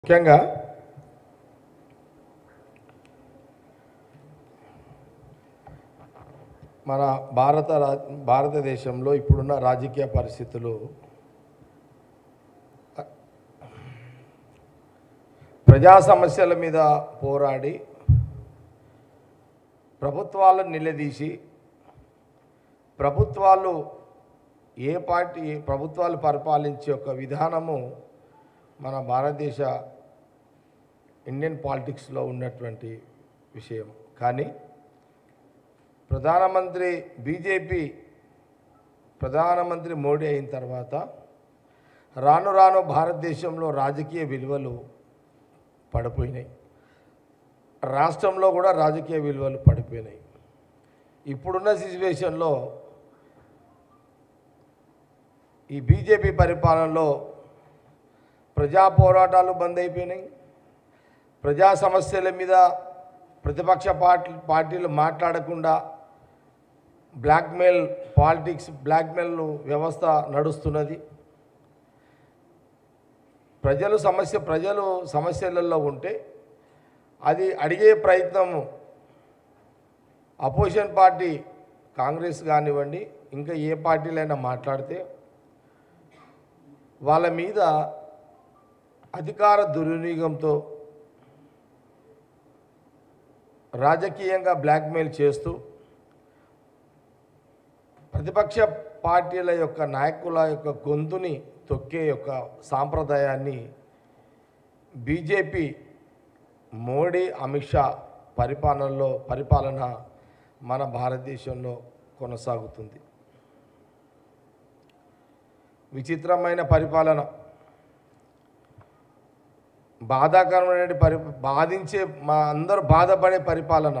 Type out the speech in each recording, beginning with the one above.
ముఖ్యంగా మన భారత రా- భారతదేశంలో ఇప్పుడున్న రాజకీయ పరిస్థితులు ప్రజా సమస్యల మీద పోరాడి ప్రభుత్వాలను నిలదీసి ప్రభుత్వాలు ఏ పార్టీ ప్రభుత్వాలు పరిపాలించే ఒక విధానము మన భారతదేశ ఇండియన్ పాలిటిక్స్లో ఉన్నటువంటి విషయం కానీ ప్రధానమంత్రి బీజేపీ ప్రధానమంత్రి మోడీ అయిన తర్వాత రాను రాను భారతదేశంలో రాజకీయ విలువలు పడిపోయినాయి రాష్ట్రంలో కూడా రాజకీయ విలువలు పడిపోయినాయి ఇప్పుడున్న సిచ్యువేషన్లో ఈ బీజేపీ పరిపాలనలో ప్రజా పోరాటాలు బంద్ అయిపోయినాయి ప్రజా సమస్యల మీద ప్రతిపక్ష పార్టీ పార్టీలు మాట్లాడకుండా బ్లాక్మెయిల్ పాలిటిక్స్ బ్లాక్మెయిల్ వ్యవస్థ నడుస్తున్నది ప్రజలు సమస్య ప్రజలు సమస్యలలో ఉంటే అది అడిగే ప్రయత్నం అపోజిషన్ పార్టీ కాంగ్రెస్ కానివ్వండి ఇంకా ఏ పార్టీలైనా మాట్లాడితే వాళ్ళ మీద అధికార దుర్వినియోగంతో రాజకీయంగా బ్లాక్మెయిల్ చేస్తూ ప్రతిపక్ష పార్టీల యొక్క నాయకుల యొక్క గొంతుని తొక్కే యొక్క సాంప్రదాయాన్ని బీజేపీ మోడీ అమిత్ షా పరిపాలనలో పరిపాలన మన భారతదేశంలో కొనసాగుతుంది విచిత్రమైన పరిపాలన బాధాకరమైన పరి బాధించే మా అందరూ బాధపడే పరిపాలన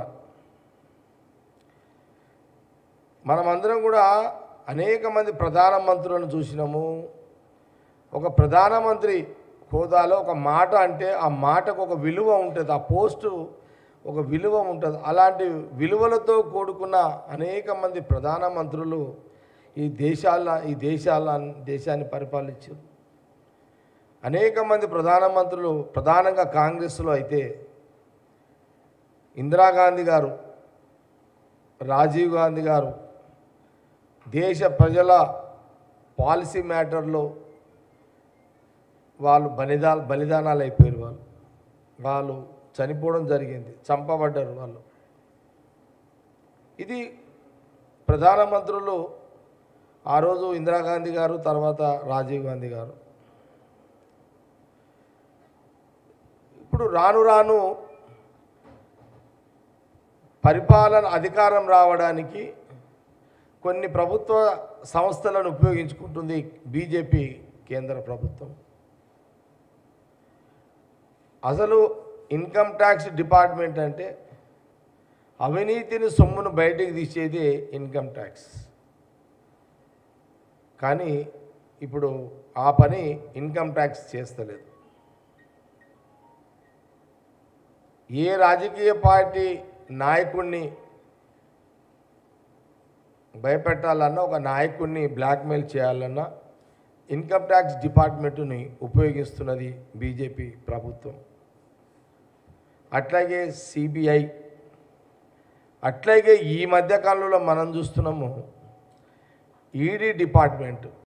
మనమందరం కూడా అనేక మంది ప్రధానమంత్రులను చూసినాము ఒక ప్రధానమంత్రి హోదాలో ఒక మాట అంటే ఆ మాటకు ఒక విలువ ఉంటుంది ఆ పోస్టు ఒక విలువ ఉంటుంది అలాంటి విలువలతో కూడుకున్న అనేక మంది ప్రధానమంత్రులు ఈ దేశాల ఈ దేశాల దేశాన్ని పరిపాలించారు అనేక మంది ప్రధానమంత్రులు ప్రధానంగా కాంగ్రెస్లో అయితే ఇందిరాగాంధీ గారు రాజీవ్ గాంధీ గారు దేశ ప్రజల పాలసీ మ్యాటర్లో వాళ్ళు బలిదా బలిదానాలు అయిపోయారు వాళ్ళు వాళ్ళు చనిపోవడం జరిగింది చంపబడ్డారు వాళ్ళు ఇది ప్రధానమంత్రులు ఆ రోజు ఇందిరాగాంధీ గారు తర్వాత రాజీవ్ గాంధీ గారు ఇప్పుడు రాను రాను పరిపాలన అధికారం రావడానికి కొన్ని ప్రభుత్వ సంస్థలను ఉపయోగించుకుంటుంది బీజేపీ కేంద్ర ప్రభుత్వం అసలు ఇన్కమ్ ట్యాక్స్ డిపార్ట్మెంట్ అంటే అవినీతిని సొమ్మును బయటికి తీసేది ఇన్కమ్ ట్యాక్స్ కానీ ఇప్పుడు ఆ పని ఇన్కమ్ ట్యాక్స్ చేస్తలేదు ఏ రాజకీయ పార్టీ నాయకుడిని భయపెట్టాలన్నా ఒక నాయకుడిని బ్లాక్మెయిల్ చేయాలన్నా ఇన్కమ్ ట్యాక్స్ డిపార్ట్మెంటుని ఉపయోగిస్తున్నది బీజేపీ ప్రభుత్వం అట్లాగే సిబిఐ అట్లాగే ఈ మధ్య కాలంలో మనం చూస్తున్నాము ఈడీ డిపార్ట్మెంట్